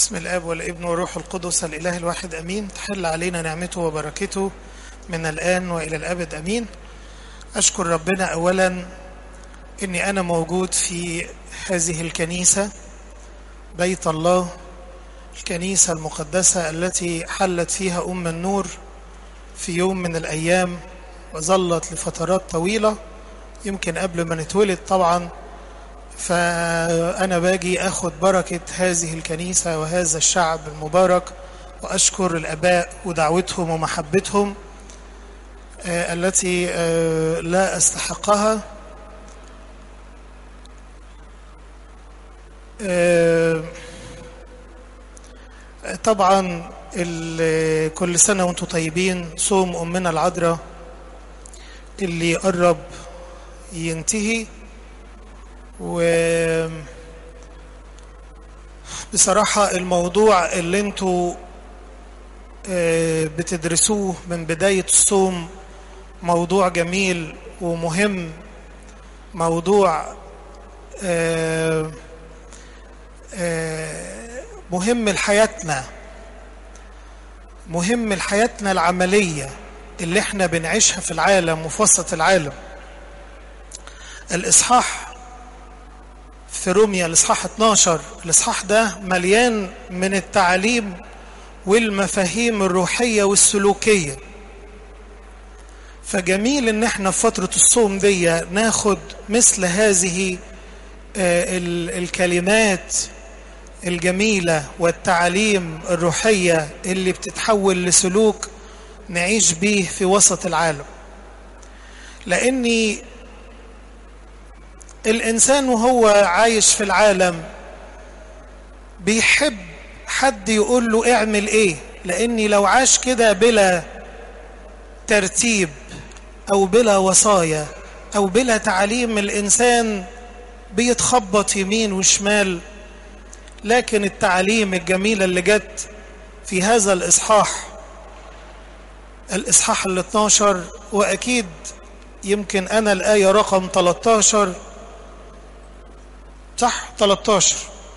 بسم الاب والابن والروح القدس الاله الواحد امين تحل علينا نعمته وبركته من الان والى الابد امين اشكر ربنا اولا اني انا موجود في هذه الكنيسه بيت الله الكنيسه المقدسه التي حلت فيها ام النور في يوم من الايام وظلت لفترات طويله يمكن قبل ما نتولد طبعا فأنا باجي أخذ بركة هذه الكنيسة وهذا الشعب المبارك وأشكر الآباء ودعوتهم ومحبتهم آه التي آه لا أستحقها آه طبعا كل سنة وانتم طيبين صوم أمنا العذراء اللي قرب ينتهي و بصراحة الموضوع اللي انتوا بتدرسوه من بداية الصوم موضوع جميل ومهم موضوع مهم لحياتنا مهم لحياتنا العملية اللي احنا بنعيشها في العالم وفي وسط العالم الإصحاح في روميا الاصحاح 12 الاصحاح ده مليان من التعاليم والمفاهيم الروحية والسلوكية فجميل ان احنا في فترة الصوم دي ناخد مثل هذه الكلمات الجميلة والتعاليم الروحية اللي بتتحول لسلوك نعيش بيه في وسط العالم لاني الإنسان وهو عايش في العالم بيحب حد يقول له اعمل ايه لاني لو عاش كده بلا ترتيب او بلا وصايا او بلا تعليم الانسان بيتخبط يمين وشمال لكن التعليم الجميلة اللي جت في هذا الإصحاح الإصحاح ال 12 وأكيد يمكن أنا الآية رقم 13 صح 13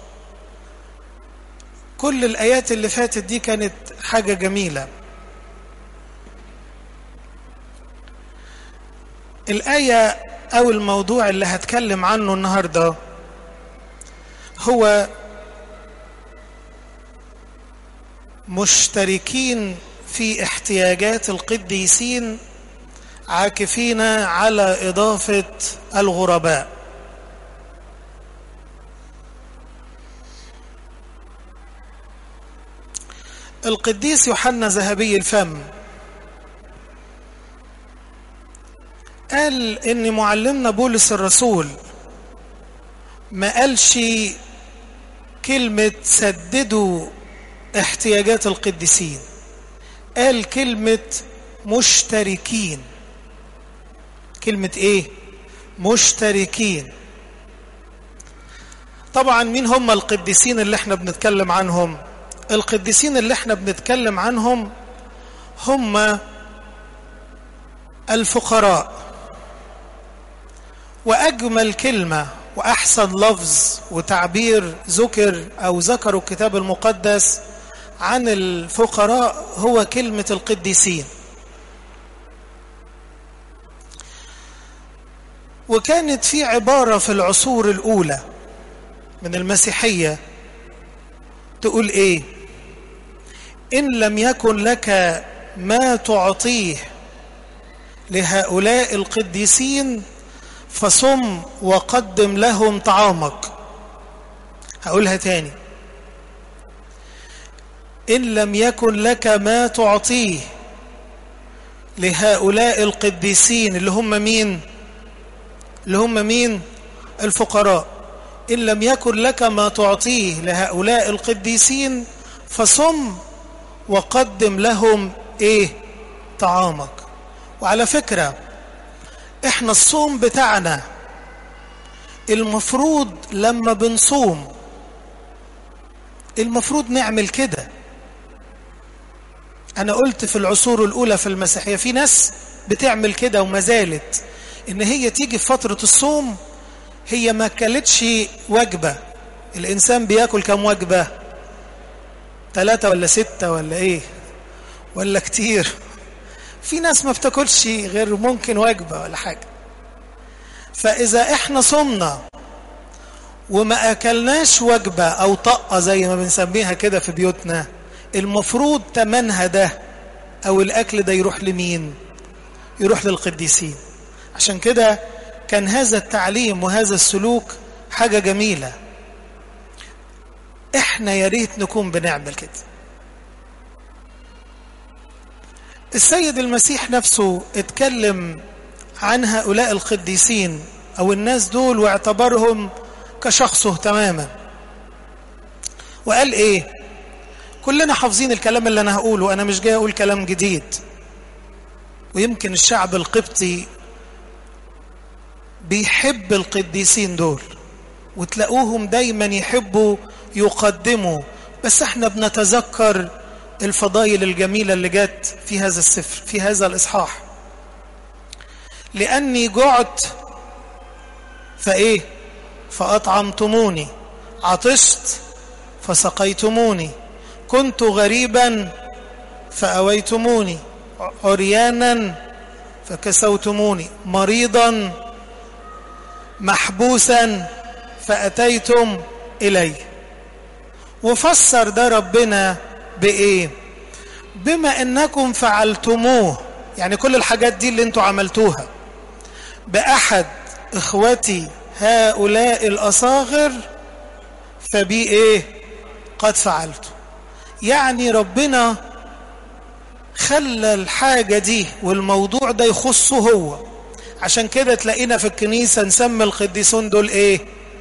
كل الآيات اللي فاتت دي كانت حاجة جميلة الآية أو الموضوع اللي هتكلم عنه النهاردة هو مشتركين في احتياجات القديسين عاكفين على إضافة الغرباء القديس يوحنا ذهبي الفم قال ان معلمنا بولس الرسول ما قالش كلمة سددوا احتياجات القديسين قال كلمة مشتركين كلمة ايه مشتركين طبعا مين هم القديسين اللي احنا بنتكلم عنهم القديسين اللي احنا بنتكلم عنهم هم الفقراء واجمل كلمه واحسن لفظ وتعبير ذكر او ذكروا الكتاب المقدس عن الفقراء هو كلمه القديسين وكانت في عباره في العصور الاولى من المسيحيه تقول ايه ان لم يكن لك ما تعطيه لهؤلاء القديسين فصم وقدم لهم طعامك هقولها تاني ان لم يكن لك ما تعطيه لهؤلاء القديسين اللي هم مين اللي هم مين الفقراء إن لم يكن لك ما تعطيه لهؤلاء القديسين فصم وقدم لهم إيه طعامك وعلى فكرة إحنا الصوم بتاعنا المفروض لما بنصوم المفروض نعمل كده أنا قلت في العصور الأولى في المسيحية في ناس بتعمل كده وما زالت إن هي تيجي في فترة الصوم هي ما كلتش وجبة الإنسان بياكل كم وجبة ثلاثة ولا ستة ولا ايه ولا كتير في ناس ما بتاكلش غير ممكن وجبة ولا حاجة فإذا احنا صمنا وما أكلناش وجبة أو طقة زي ما بنسميها كده في بيوتنا المفروض تمنها ده أو الأكل ده يروح لمين يروح للقديسين عشان كده كان هذا التعليم وهذا السلوك حاجة جميلة احنا يا ريت نكون بنعمل كده السيد المسيح نفسه اتكلم عن هؤلاء القديسين او الناس دول واعتبرهم كشخصه تماما وقال ايه كلنا حافظين الكلام اللي انا هقوله انا مش جاي اقول كلام جديد ويمكن الشعب القبطي بيحب القديسين دول وتلاقوهم دايما يحبوا يقدموا بس احنا بنتذكر الفضائل الجميلة اللي جت في هذا السفر في هذا الإصحاح لأني جعت فإيه فأطعمتموني عطشت فسقيتموني كنت غريبا فأويتموني عريانا فكسوتموني مريضا محبوسا فأتيتم إلي وفسر ده ربنا بإيه بما أنكم فعلتموه يعني كل الحاجات دي اللي انتوا عملتوها بأحد إخوتي هؤلاء الأصاغر فبي إيه قد فعلت يعني ربنا خلى الحاجة دي والموضوع ده يخصه هو عشان كده تلاقينا في الكنيسة نسمي القديسون دول ايه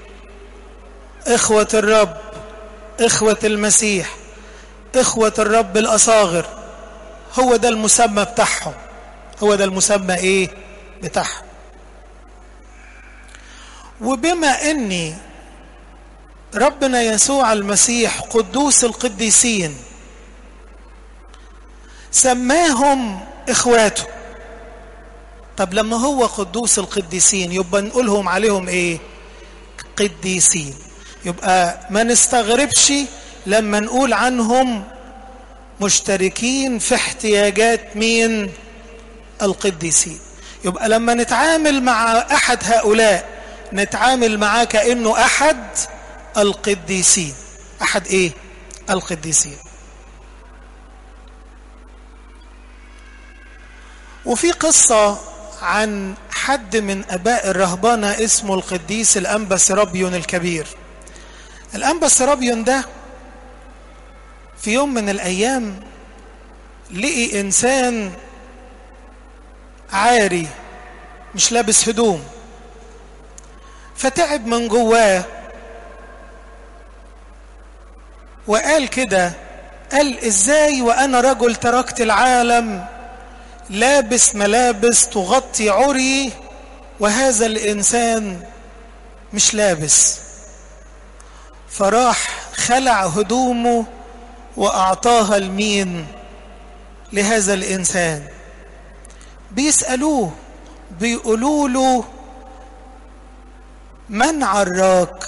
اخوة الرب اخوة المسيح اخوة الرب الاصاغر هو ده المسمى بتاعهم هو ده المسمى ايه بتاعهم وبما اني ربنا يسوع المسيح قدوس القديسين سماهم اخواته طب لما هو قدوس القديسين يبقى نقولهم عليهم ايه قديسين يبقى ما نستغربش لما نقول عنهم مشتركين في احتياجات مين القديسين يبقى لما نتعامل مع احد هؤلاء نتعامل معاه كانه احد القديسين احد ايه القديسين وفي قصة عن حد من أباء الرهبانة اسمه القديس الأنبا سرابيون الكبير الأنبا سرابيون ده في يوم من الأيام لقي إنسان عاري مش لابس هدوم فتعب من جواه وقال كده قال ازاي وانا رجل تركت العالم لابس ملابس تغطي عري وهذا الانسان مش لابس فراح خلع هدومه واعطاها لمين لهذا الانسان بيسالوه بيقولوا له من عراك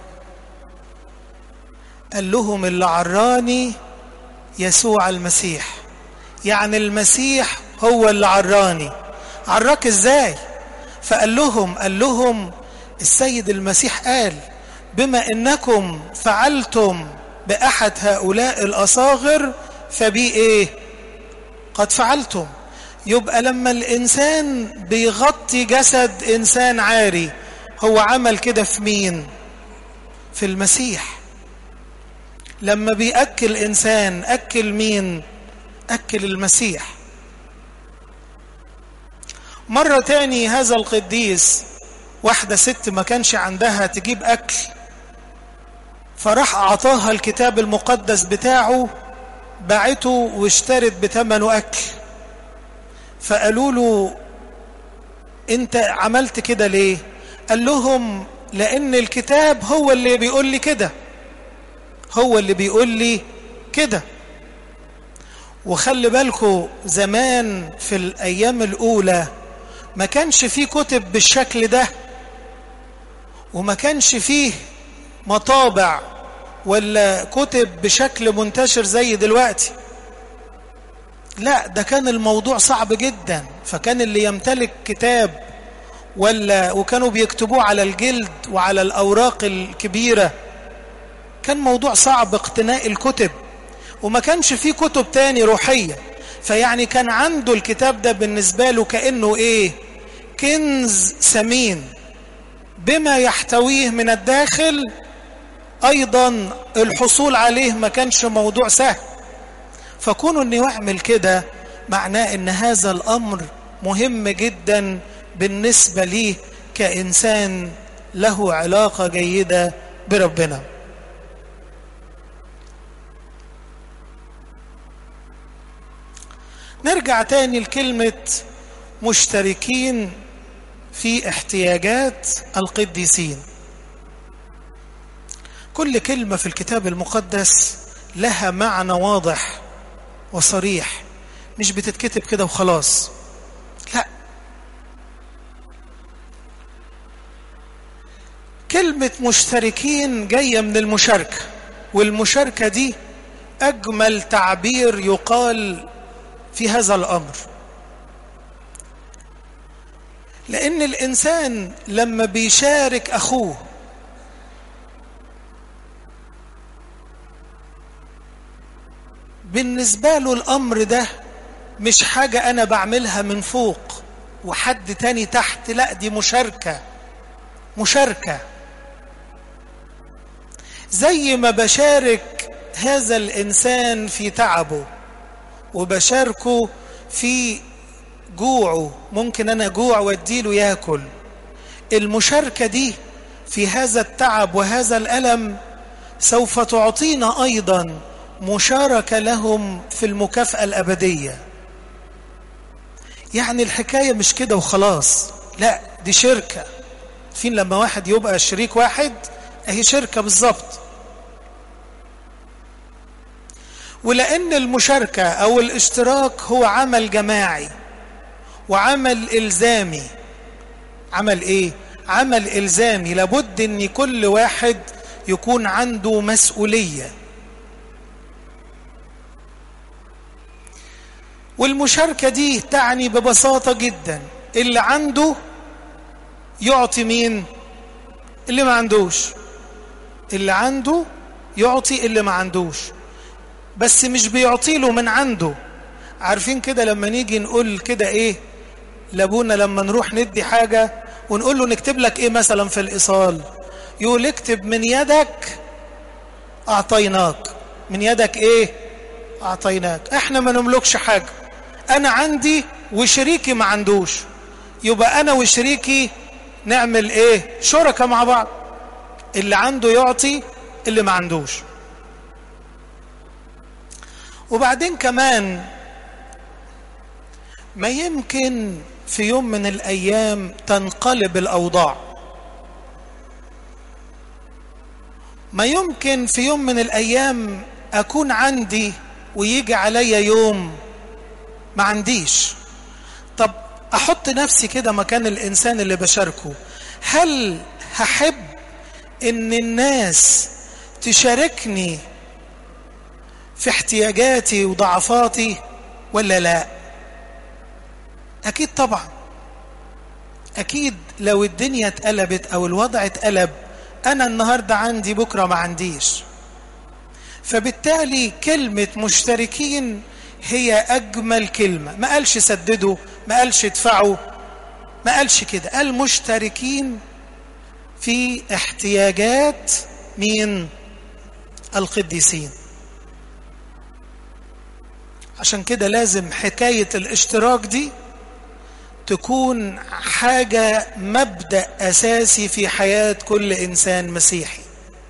قال لهم اللي عراني يسوع المسيح يعني المسيح هو اللي عراني عراك ازاي فقال لهم قال لهم السيد المسيح قال بما انكم فعلتم باحد هؤلاء الاصاغر فبي ايه قد فعلتم يبقى لما الانسان بيغطي جسد انسان عاري هو عمل كده في مين في المسيح لما بيأكل إنسان أكل مين أكل المسيح مرة تاني هذا القديس واحدة ست ما كانش عندها تجيب أكل فراح أعطاها الكتاب المقدس بتاعه باعته واشترت بثمنه أكل فقالوا له أنت عملت كده ليه قال لهم لأن الكتاب هو اللي بيقول لي كده هو اللي بيقول لي كده وخلي بالكم زمان في الأيام الأولى ما كانش فيه كتب بالشكل ده وما كانش فيه مطابع ولا كتب بشكل منتشر زي دلوقتي لا ده كان الموضوع صعب جدا فكان اللي يمتلك كتاب ولا وكانوا بيكتبوه على الجلد وعلى الأوراق الكبيرة كان موضوع صعب اقتناء الكتب وما كانش فيه كتب تاني روحية فيعني كان عنده الكتاب ده بالنسبة له كأنه ايه كنز ثمين بما يحتويه من الداخل ايضا الحصول عليه ما كانش موضوع سهل فكونه انه يعمل كده معناه ان هذا الامر مهم جدا بالنسبة ليه كإنسان له علاقة جيدة بربنا نرجع تاني لكلمة مشتركين في احتياجات القديسين كل كلمة في الكتاب المقدس لها معنى واضح وصريح مش بتتكتب كده وخلاص لا كلمة مشتركين جاية من المشاركة والمشاركة دي أجمل تعبير يقال في هذا الأمر لأن الإنسان لما بيشارك أخوه بالنسبة له الأمر ده مش حاجة أنا بعملها من فوق وحد تاني تحت لا دي مشاركة مشاركة زي ما بشارك هذا الإنسان في تعبه وبشاركه في جوعه ممكن أنا جوع واديله ياكل المشاركة دي في هذا التعب وهذا الألم سوف تعطينا أيضا مشاركة لهم في المكافأة الأبدية يعني الحكاية مش كده وخلاص لا دي شركة فين لما واحد يبقى شريك واحد اهي شركة بالظبط ولأن المشاركة أو الاشتراك هو عمل جماعي وعمل إلزامي عمل إيه؟ عمل إلزامي لابد أن كل واحد يكون عنده مسؤولية والمشاركة دي تعني ببساطة جدا اللي عنده يعطي مين اللي ما عندوش اللي عنده يعطي اللي ما عندوش بس مش بيعطي له من عنده عارفين كده لما نيجي نقول كده ايه لابونا لما نروح ندي حاجة ونقول له نكتب لك ايه مثلا في الايصال يقول اكتب من يدك اعطيناك من يدك ايه اعطيناك احنا ما نملكش حاجة انا عندي وشريكي ما عندوش يبقى انا وشريكي نعمل ايه شركة مع بعض اللي عنده يعطي اللي ما عندوش وبعدين كمان ما يمكن في يوم من الايام تنقلب الاوضاع ما يمكن في يوم من الايام اكون عندي ويجي عليا يوم ما عنديش طب احط نفسي كده مكان الانسان اللي بشاركه هل هحب ان الناس تشاركني في احتياجاتي وضعفاتي ولا لا اكيد طبعا اكيد لو الدنيا اتقلبت او الوضع اتقلب انا النهارده عندي بكره ما عنديش فبالتالي كلمه مشتركين هي اجمل كلمه ما قالش سددوا ما قالش ادفعوا ما قالش كده قال مشتركين في احتياجات مين القديسين عشان كده لازم حكاية الاشتراك دي تكون حاجة مبدأ أساسي في حياة كل إنسان مسيحي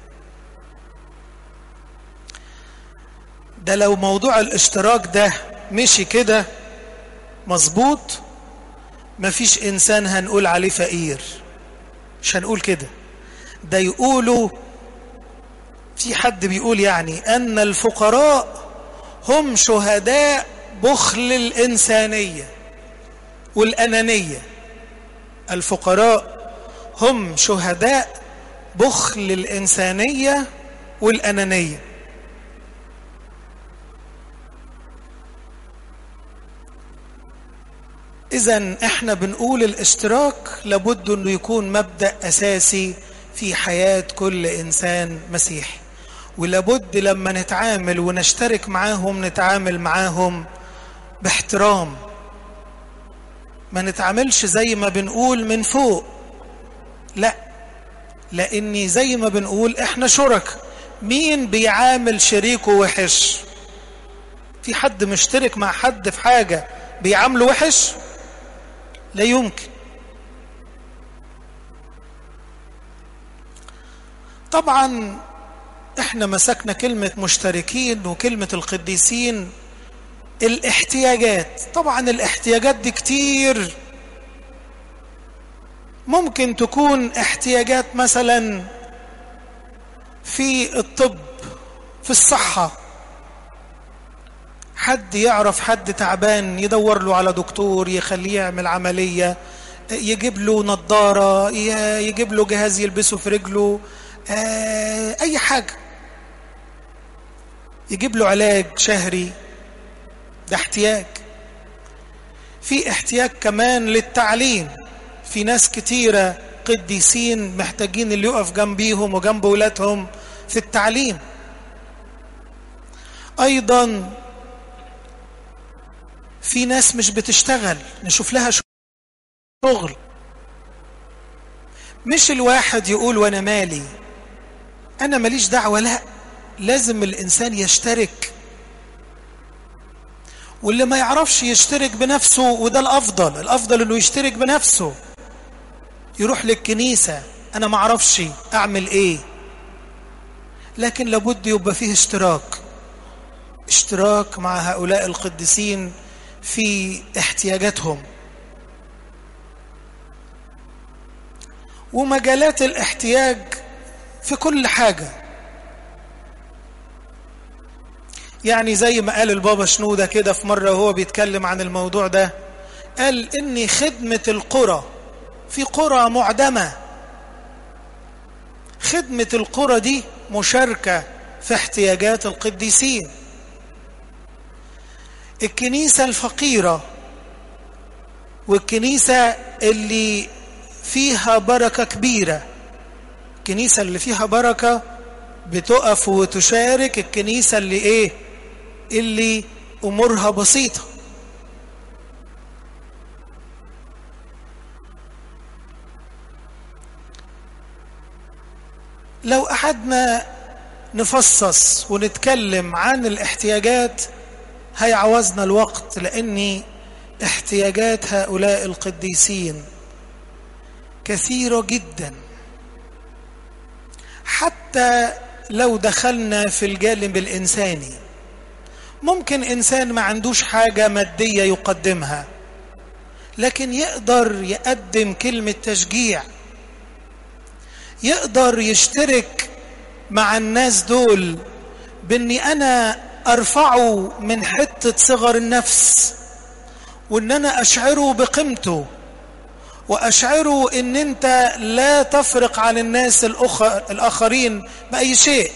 ده لو موضوع الاشتراك ده مشي كده مظبوط مفيش إنسان هنقول عليه فقير مش هنقول كده ده يقولوا في حد بيقول يعني أن الفقراء هم شهداء بخل الإنسانية والأنانية الفقراء هم شهداء بخل الإنسانية والأنانية إذا إحنا بنقول الاشتراك لابد أنه يكون مبدأ أساسي في حياة كل إنسان مسيحي ولابد لما نتعامل ونشترك معاهم نتعامل معاهم باحترام ما نتعاملش زي ما بنقول من فوق لا لاني زي ما بنقول احنا شرك مين بيعامل شريكه وحش في حد مشترك مع حد في حاجة بيعامله وحش لا يمكن طبعا احنا مسكنا كلمة مشتركين وكلمة القديسين الاحتياجات طبعا الاحتياجات دي كتير ممكن تكون احتياجات مثلا في الطب في الصحة حد يعرف حد تعبان يدور له على دكتور يخليه يعمل عملية يجيب له نظارة يجيب له جهاز يلبسه في رجله أي حاجة يجيب له علاج شهري ده احتياج في احتياج كمان للتعليم في ناس كتيرة قديسين محتاجين اللي يقف جنبيهم وجنب ولادهم في التعليم ايضا في ناس مش بتشتغل نشوف لها شغل مش الواحد يقول وانا مالي انا ماليش دعوة لا لازم الانسان يشترك واللي ما يعرفش يشترك بنفسه وده الافضل الافضل انه يشترك بنفسه يروح للكنيسة انا ما اعرفش اعمل ايه لكن لابد يبقى فيه اشتراك اشتراك مع هؤلاء القديسين في احتياجاتهم ومجالات الاحتياج في كل حاجة يعني زي ما قال البابا شنودة كده في مرة وهو بيتكلم عن الموضوع ده قال إني خدمة القرى في قرى معدمة خدمة القرى دي مشاركة في احتياجات القديسين الكنيسة الفقيرة والكنيسة اللي فيها بركة كبيرة الكنيسة اللي فيها بركة بتقف وتشارك الكنيسة اللي ايه اللي امورها بسيطة لو قعدنا نفصص ونتكلم عن الاحتياجات هيعوزنا الوقت لاني احتياجات هؤلاء القديسين كثيرة جدا حتى لو دخلنا في الجانب الإنساني ممكن إنسان ما عندوش حاجة مادية يقدمها لكن يقدر يقدم كلمة تشجيع يقدر يشترك مع الناس دول باني انا ارفعه من حتة صغر النفس وان انا اشعره بقيمته واشعره ان انت لا تفرق عن الناس الاخرين باي شيء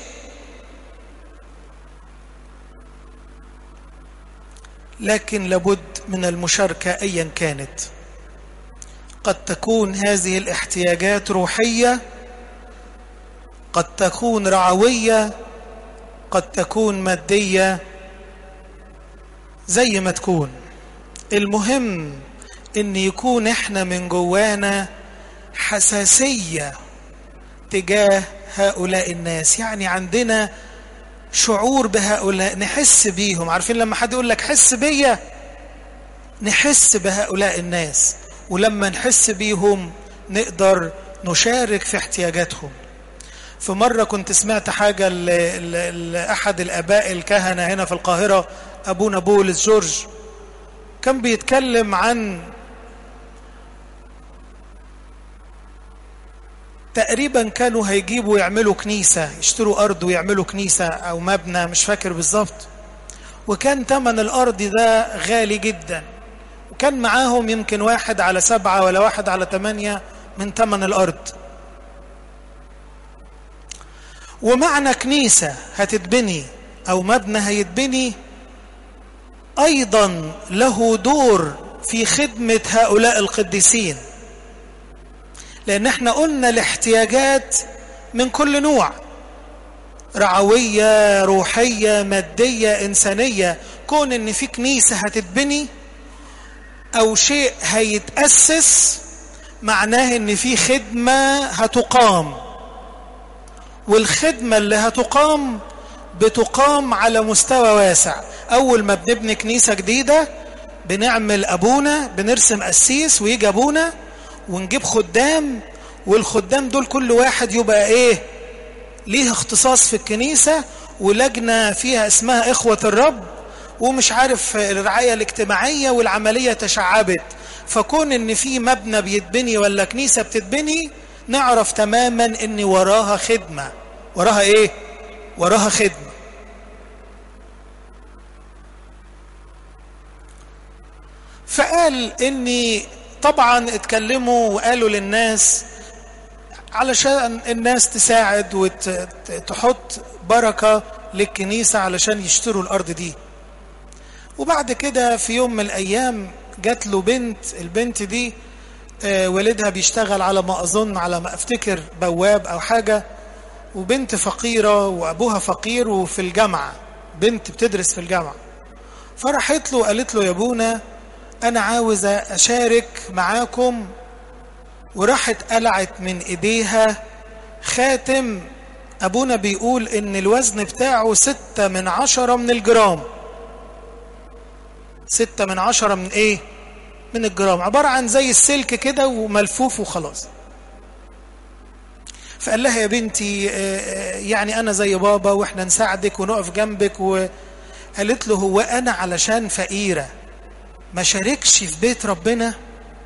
لكن لابد من المشاركة ايا كانت قد تكون هذه الاحتياجات روحية قد تكون رعوية قد تكون مادية زي ما تكون المهم ان يكون احنا من جوانا حساسية تجاه هؤلاء الناس يعني عندنا شعور بهؤلاء نحس بيهم عارفين لما حد يقول لك حس بيا نحس بهؤلاء الناس ولما نحس بيهم نقدر نشارك في احتياجاتهم في مرة كنت سمعت حاجة لأحد الأباء الكهنة هنا في القاهرة أبونا بولس جورج كان بيتكلم عن تقريبا كانوا هيجيبوا يعملوا كنيسة يشتروا أرض ويعملوا كنيسة أو مبنى مش فاكر بالظبط وكان تمن الأرض ده غالي جدا وكان معاهم يمكن واحد على سبعة ولا واحد على ثمانية من تمن الأرض ومعنى كنيسة هتتبني أو مبنى هيتبني أيضا له دور في خدمة هؤلاء القديسين لأن احنا قلنا الاحتياجات من كل نوع رعوية روحية مادية إنسانية كون إن في كنيسة هتتبني أو شيء هيتأسس معناه إن في خدمة هتقام والخدمة اللي هتقام بتقام على مستوى واسع أول ما بنبني كنيسة جديدة بنعمل أبونا بنرسم أسيس ويجي أبونا ونجيب خدام والخدام دول كل واحد يبقى إيه ليه اختصاص في الكنيسة ولجنة فيها اسمها إخوة الرب ومش عارف الرعاية الاجتماعية والعملية تشعبت فكون ان في مبنى بيتبني ولا كنيسة بتتبني نعرف تماما ان وراها خدمة وراها ايه وراها خدمة فقال اني طبعا اتكلموا وقالوا للناس علشان الناس تساعد وتحط بركة للكنيسة علشان يشتروا الأرض دي وبعد كده في يوم من الأيام جات له بنت البنت دي والدها بيشتغل على ما أظن على ما أفتكر بواب أو حاجة وبنت فقيرة وأبوها فقير وفي الجامعة بنت بتدرس في الجامعة فرحت له وقالت له يا ابونا أنا عاوزة أشارك معاكم وراحت قلعت من إيديها خاتم أبونا بيقول إن الوزن بتاعه ستة من عشرة من الجرام ستة من عشرة من إيه؟ من الجرام عبارة عن زي السلك كده وملفوف وخلاص فقال لها يا بنتي يعني أنا زي بابا وإحنا نساعدك ونقف جنبك وقالت له هو أنا علشان فقيرة ما شاركش في بيت ربنا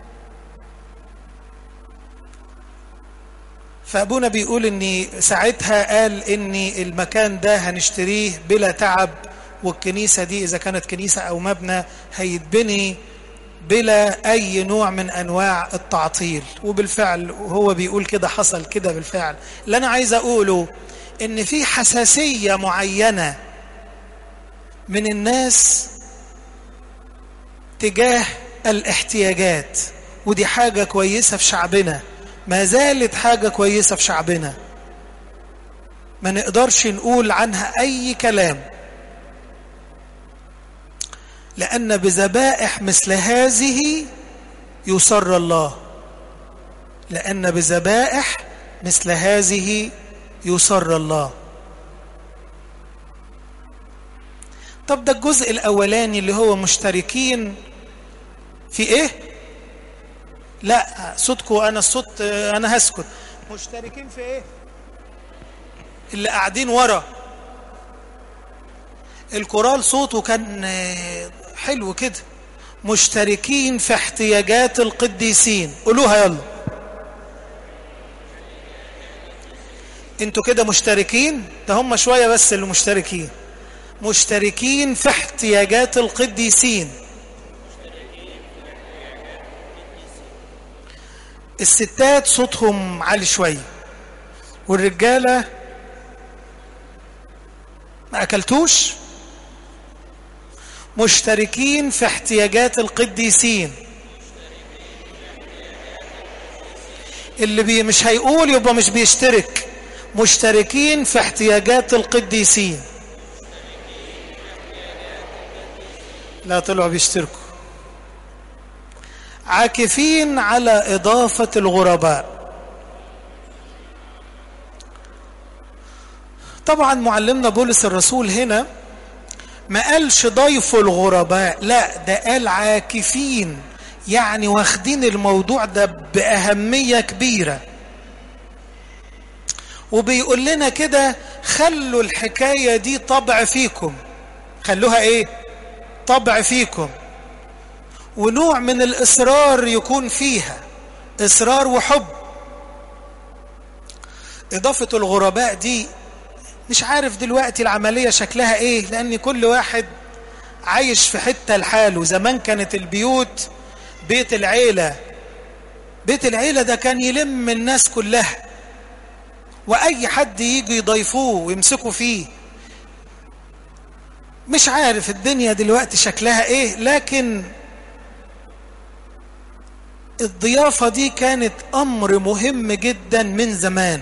فأبونا بيقول إني ساعتها قال إني المكان ده هنشتريه بلا تعب والكنيسة دي إذا كانت كنيسة أو مبنى هيتبني بلا أي نوع من أنواع التعطيل وبالفعل هو بيقول كده حصل كده بالفعل اللي أنا عايز أقوله إن في حساسية معينة من الناس تجاه الاحتياجات ودي حاجة كويسة في شعبنا ما زالت حاجة كويسة في شعبنا ما نقدرش نقول عنها أي كلام لأن بذبائح مثل هذه يسر الله لأن بذبائح مثل هذه يسر الله طب ده الجزء الأولاني اللي هو مشتركين في إيه؟ لا صوتكم أنا الصوت أنا هسكت مشتركين في إيه؟ اللي قاعدين ورا الكورال صوته كان حلو كده مشتركين في احتياجات القديسين قولوها يلا انتوا كده مشتركين ده هم شوية بس اللي مشتركين مشتركين في احتياجات القديسين الستات صوتهم عالي شوية والرجالة ما أكلتوش مشتركين في احتياجات القديسين اللي بي مش هيقول يبقى مش بيشترك مشتركين في احتياجات القديسين لا طلعوا بيشتركوا عاكفين على إضافة الغرباء طبعا معلمنا بولس الرسول هنا ما قالش ضيف الغرباء لا ده قال عاكفين يعني واخدين الموضوع ده بأهمية كبيرة وبيقول لنا كده خلوا الحكاية دي طبع فيكم خلوها ايه طبع فيكم ونوع من الإصرار يكون فيها إصرار وحب إضافة الغرباء دي مش عارف دلوقتي العملية شكلها ايه لان كل واحد عايش في حتة لحاله زمان كانت البيوت بيت العيلة بيت العيلة ده كان يلم الناس كلها واي حد يجي يضيفوه ويمسكوا فيه مش عارف الدنيا دلوقتي شكلها ايه لكن الضيافة دي كانت امر مهم جدا من زمان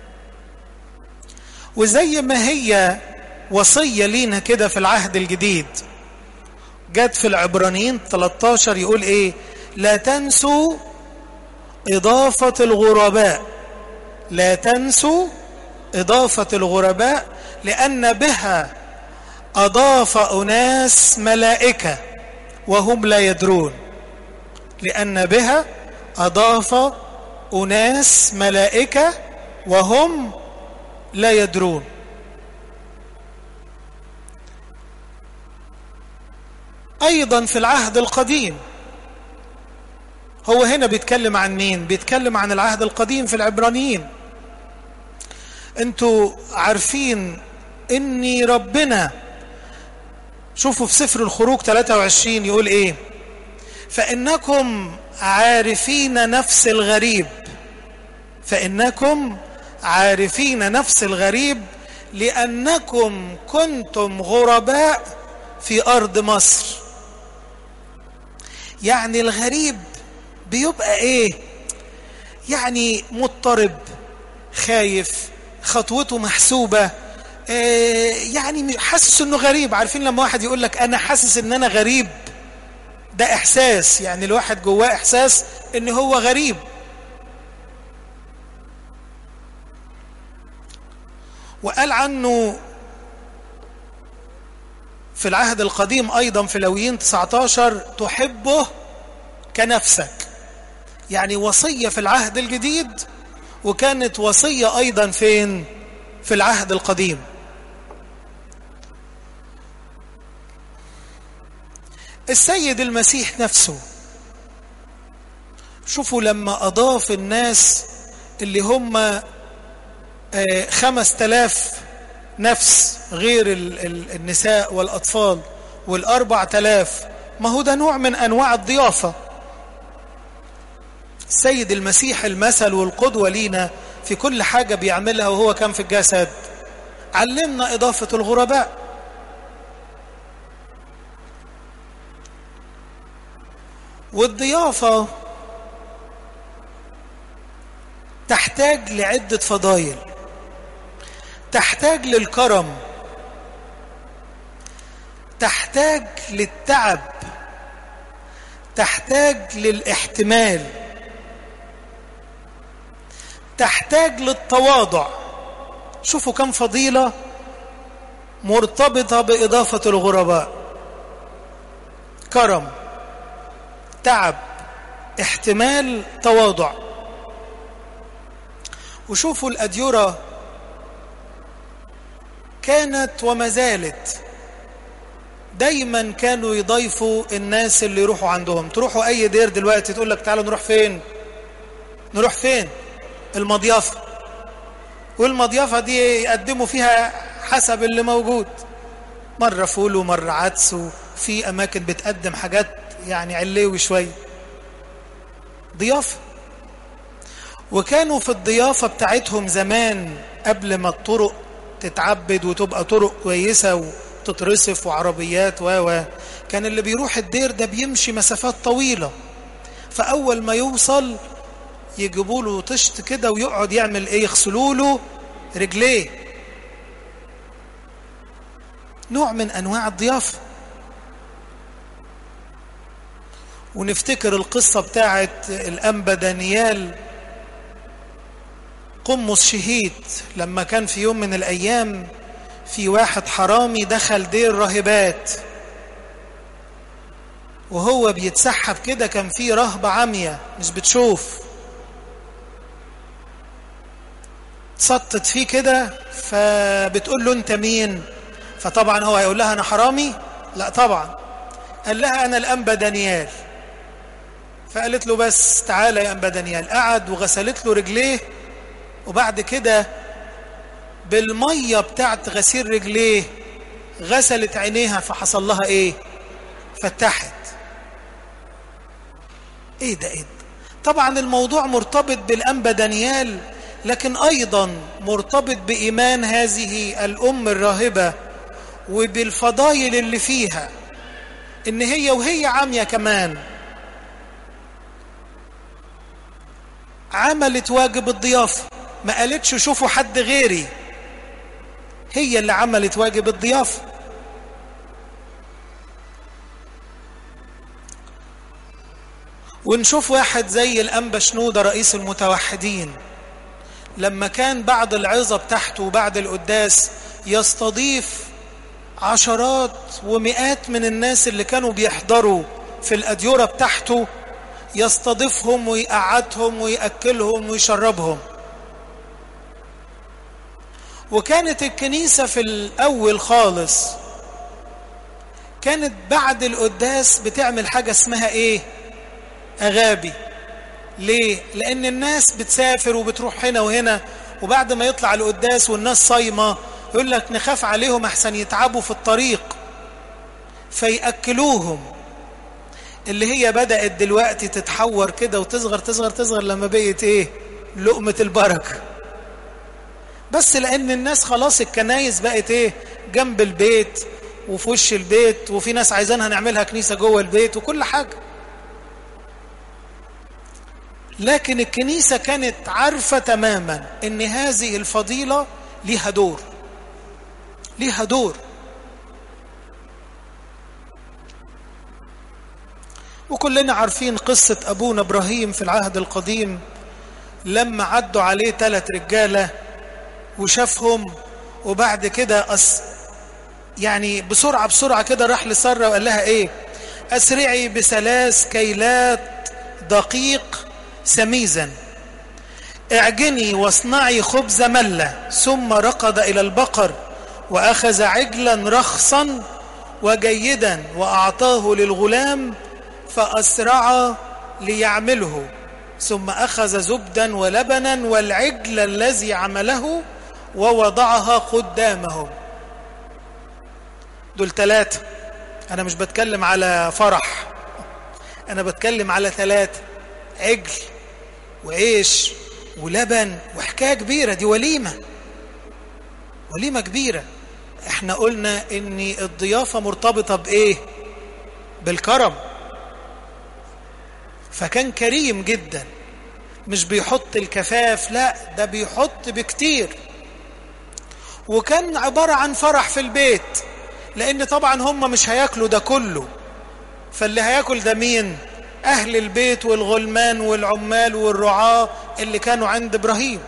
وزي ما هي وصية لينا كده في العهد الجديد جت في العبرانيين 13 يقول ايه لا تنسوا إضافة الغرباء لا تنسوا إضافة الغرباء لأن بها أضاف أناس ملائكة وهم لا يدرون لأن بها أضاف أناس ملائكة وهم لا يدرون أيضا في العهد القديم هو هنا بيتكلم عن مين بيتكلم عن العهد القديم في العبرانيين انتوا عارفين اني ربنا شوفوا في سفر الخروج 23 يقول ايه فانكم عارفين نفس الغريب فانكم عارفين نفس الغريب لانكم كنتم غرباء في ارض مصر يعني الغريب بيبقى ايه يعني مضطرب خايف خطوته محسوبة إيه يعني حاسس انه غريب عارفين لما واحد يقول لك انا حاسس ان انا غريب ده احساس يعني الواحد جواه احساس ان هو غريب وقال عنه في العهد القديم ايضا في لويين 19 تحبه كنفسك يعني وصية في العهد الجديد وكانت وصية أيضا فين في العهد القديم السيد المسيح نفسه شوفوا لما أضاف الناس اللي هم خمس تلاف نفس غير النساء والأطفال والأربع تلاف ما هو ده نوع من أنواع الضيافة السيد المسيح المثل والقدوة لينا في كل حاجة بيعملها وهو كان في الجسد علمنا إضافة الغرباء والضيافة تحتاج لعدة فضايل تحتاج للكرم تحتاج للتعب تحتاج للاحتمال تحتاج للتواضع شوفوا كم فضيلة مرتبطة بإضافة الغرباء كرم تعب احتمال تواضع وشوفوا الأديرة كانت وما زالت دايما كانوا يضيفوا الناس اللي يروحوا عندهم تروحوا أي دير دلوقتي تقول لك تعالوا نروح فين نروح فين المضيافة والمضيافة دي يقدموا فيها حسب اللي موجود مرة فول ومرة عدس وفي أماكن بتقدم حاجات يعني علوي شوية ضيافة وكانوا في الضيافة بتاعتهم زمان قبل ما الطرق تتعبد وتبقى طرق كويسة وتترصف وعربيات و كان اللي بيروح الدير ده بيمشي مسافات طويلة فأول ما يوصل يجيبوا له طشت كده ويقعد يعمل ايه يغسلوا له رجليه نوع من انواع الضيافه ونفتكر القصة بتاعت الأنبا دانيال قمص شهيد لما كان في يوم من الأيام في واحد حرامي دخل دير راهبات وهو بيتسحب كده كان في رهبة عمية مش بتشوف تسطت فيه كده فبتقول له انت مين فطبعا هو هيقول لها انا حرامي لا طبعا قال لها انا الانبا دانيال فقالت له بس تعالى يا انبا دانيال قعد وغسلت له رجليه وبعد كده بالميه بتاعت غسيل رجليه غسلت عينيها فحصل لها ايه فتحت ايه ده ايه ده طبعا الموضوع مرتبط بالانبا دانيال لكن ايضا مرتبط بايمان هذه الام الراهبه وبالفضايل اللي فيها ان هي وهي عاميه كمان عملت واجب الضيافه ما قالتش شوفوا حد غيري هي اللي عملت واجب الضيافه ونشوف واحد زي الأنبا شنودة رئيس المتوحدين لما كان بعد العظة بتاعته وبعد القداس يستضيف عشرات ومئات من الناس اللي كانوا بيحضروا في الأديرة بتاعته يستضيفهم ويقعدهم ويأكلهم ويشربهم وكانت الكنيسة في الأول خالص كانت بعد القداس بتعمل حاجة اسمها ايه أغابي ليه؟ لأن الناس بتسافر وبتروح هنا وهنا وبعد ما يطلع القداس والناس صايمة يقول لك نخاف عليهم أحسن يتعبوا في الطريق فيأكلوهم اللي هي بدأت دلوقتي تتحور كده وتصغر تصغر تصغر لما بقت ايه لقمة البركة بس لأن الناس خلاص الكنايس بقت ايه جنب البيت وفي وش البيت وفي ناس عايزينها نعملها كنيسة جوه البيت وكل حاجة لكن الكنيسة كانت عارفة تماما ان هذه الفضيلة ليها دور ليها دور وكلنا عارفين قصة أبونا إبراهيم في العهد القديم لما عدوا عليه ثلاث رجالة وشافهم وبعد كده أس يعني بسرعة بسرعة كده راح لسارة وقال لها إيه أسرعي بثلاث كيلات دقيق سميزا اعجني واصنعي خبز ملة ثم رقد إلى البقر وأخذ عجلا رخصا وجيدا وأعطاه للغلام فأسرع ليعمله ثم أخذ زبدا ولبنا والعجل الذي عمله ووضعها قدامهم دول ثلاثة أنا مش بتكلم على فرح أنا بتكلم على ثلاثة عجل وعيش ولبن وحكاية كبيرة دي وليمة وليمة كبيرة احنا قلنا ان الضيافة مرتبطة بايه بالكرم فكان كريم جدا مش بيحط الكفاف لا ده بيحط بكتير وكان عبارة عن فرح في البيت لان طبعا هم مش هياكلوا ده كله فاللي هياكل ده مين أهل البيت والغلمان والعمال والرعاة اللي كانوا عند إبراهيم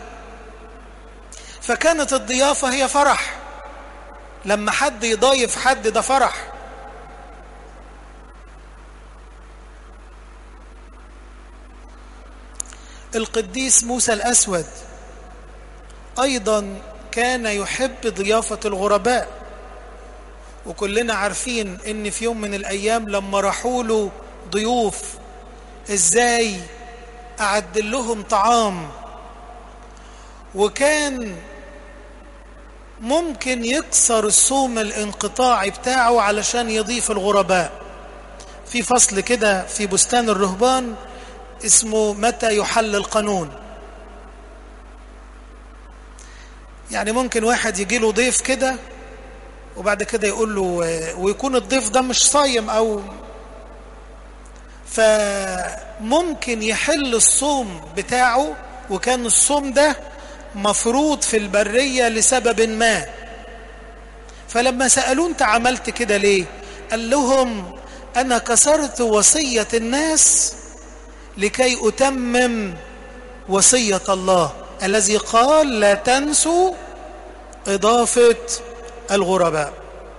فكانت الضيافة هي فرح لما حد يضايف حد ده فرح القديس موسى الأسود أيضا كان يحب ضيافة الغرباء وكلنا عارفين ان في يوم من الأيام لما راحوا له ضيوف ازاي اعد لهم طعام وكان ممكن يكسر الصوم الانقطاعي بتاعه علشان يضيف الغرباء في فصل كده في بستان الرهبان اسمه متى يحل القانون يعني ممكن واحد يجي له ضيف كده وبعد كده يقول له ويكون الضيف ده مش صايم او فممكن يحل الصوم بتاعه وكان الصوم ده مفروض في البرية لسبب ما فلما سألوه انت عملت كده ليه قال لهم أنا كسرت وصية الناس لكي أتمم وصية الله الذي قال لا تنسوا إضافة الغرباء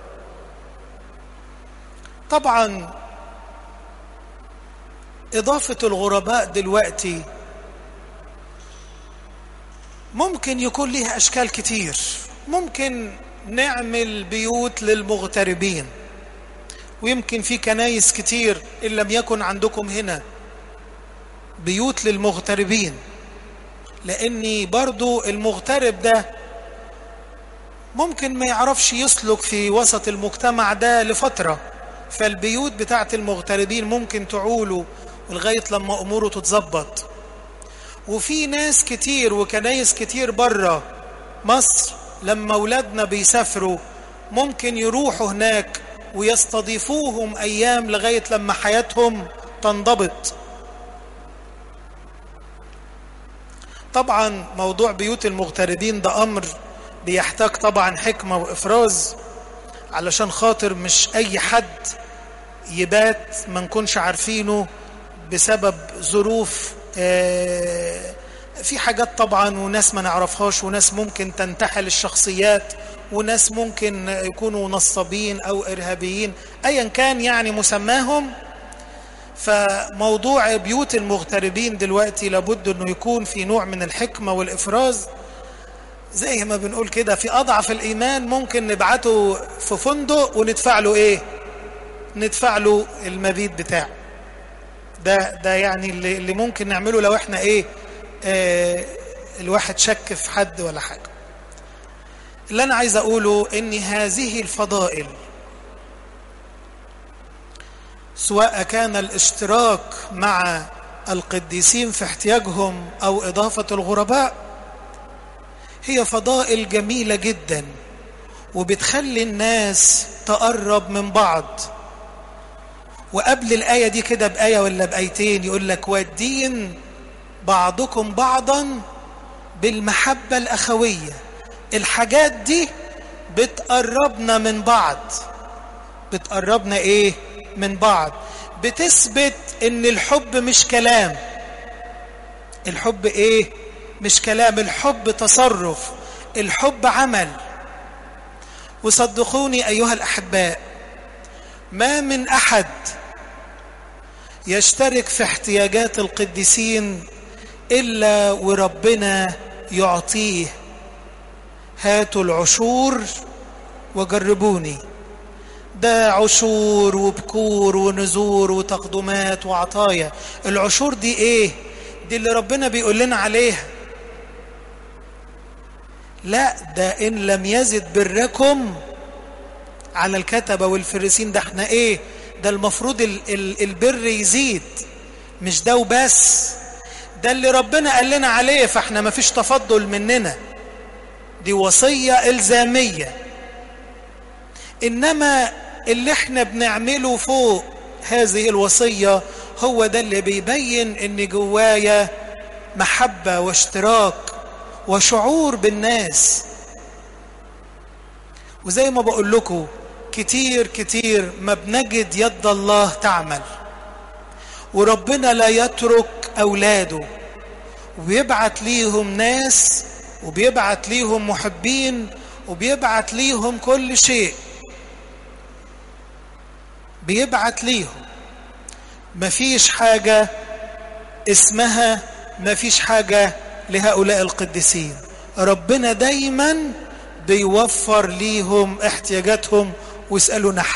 طبعا إضافة الغرباء دلوقتي ممكن يكون لها أشكال كتير ممكن نعمل بيوت للمغتربين ويمكن في كنايس كتير إن لم يكن عندكم هنا بيوت للمغتربين لأني برضو المغترب ده ممكن ما يعرفش يسلك في وسط المجتمع ده لفترة فالبيوت بتاعت المغتربين ممكن تعولوا لغاية لما أموره تتظبط وفي ناس كتير وكنايس كتير بره مصر لما أولادنا بيسافروا ممكن يروحوا هناك ويستضيفوهم أيام لغاية لما حياتهم تنضبط طبعا موضوع بيوت المغتربين ده أمر بيحتاج طبعا حكمة وإفراز علشان خاطر مش أي حد يبات ما نكونش عارفينه بسبب ظروف في حاجات طبعا وناس ما نعرفهاش وناس ممكن تنتحل الشخصيات وناس ممكن يكونوا نصابين أو إرهابيين أيا كان يعني مسماهم فموضوع بيوت المغتربين دلوقتي لابد أنه يكون في نوع من الحكمة والإفراز زي ما بنقول كده في أضعف الإيمان ممكن نبعته في فندق وندفع له إيه ندفع له المبيت بتاعه ده ده يعني اللي, اللي ممكن نعمله لو احنا ايه آه الواحد شك في حد ولا حاجه اللي انا عايز اقوله ان هذه الفضائل سواء كان الاشتراك مع القديسين في احتياجهم او اضافه الغرباء هي فضائل جميله جدا وبتخلي الناس تقرب من بعض وقبل الآية دي كده بآية ولا بآيتين يقول لك والدين بعضكم بعضا بالمحبة الأخوية الحاجات دي بتقربنا من بعض بتقربنا ايه من بعض بتثبت ان الحب مش كلام الحب ايه مش كلام الحب تصرف الحب عمل وصدقوني ايها الاحباء ما من احد يشترك في احتياجات القديسين الا وربنا يعطيه هاتوا العشور وجربوني ده عشور وبكور ونزور وتقدمات وعطايا العشور دي ايه دي اللي ربنا بيقول لنا عليها لا ده ان لم يزد بركم على الكتبة والفريسين ده احنا ايه ده المفروض ال ال البر يزيد مش ده وبس ده اللي ربنا قال لنا عليه فاحنا ما فيش تفضل مننا دي وصية إلزامية إنما اللي احنا بنعمله فوق هذه الوصية هو ده اللي بيبين ان جوايا محبة واشتراك وشعور بالناس وزي ما بقول لكم كتير كتير ما بنجد يد الله تعمل وربنا لا يترك أولاده وبيبعت ليهم ناس وبيبعت ليهم محبين وبيبعت ليهم كل شيء بيبعت ليهم مفيش حاجة اسمها مفيش حاجة لهؤلاء القديسين ربنا دايما بيوفر ليهم احتياجاتهم واسألوا نحن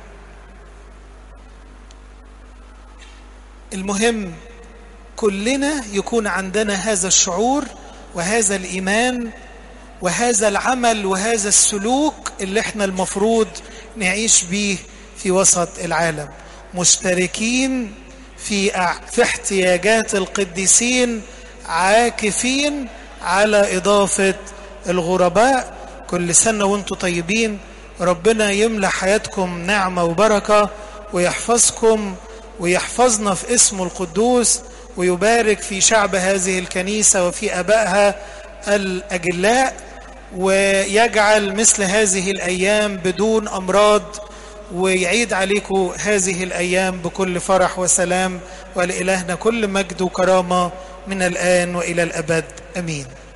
المهم كلنا يكون عندنا هذا الشعور وهذا الإيمان وهذا العمل وهذا السلوك اللي احنا المفروض نعيش بيه في وسط العالم مشتركين في في احتياجات القديسين عاكفين على إضافة الغرباء كل سنة وانتم طيبين ربنا يملى حياتكم نعمة وبركة ويحفظكم ويحفظنا في اسمه القدوس ويبارك في شعب هذه الكنيسة وفي أبائها الأجلاء ويجعل مثل هذه الأيام بدون أمراض ويعيد عليكم هذه الأيام بكل فرح وسلام ولإلهنا كل مجد وكرامة من الآن وإلى الأبد أمين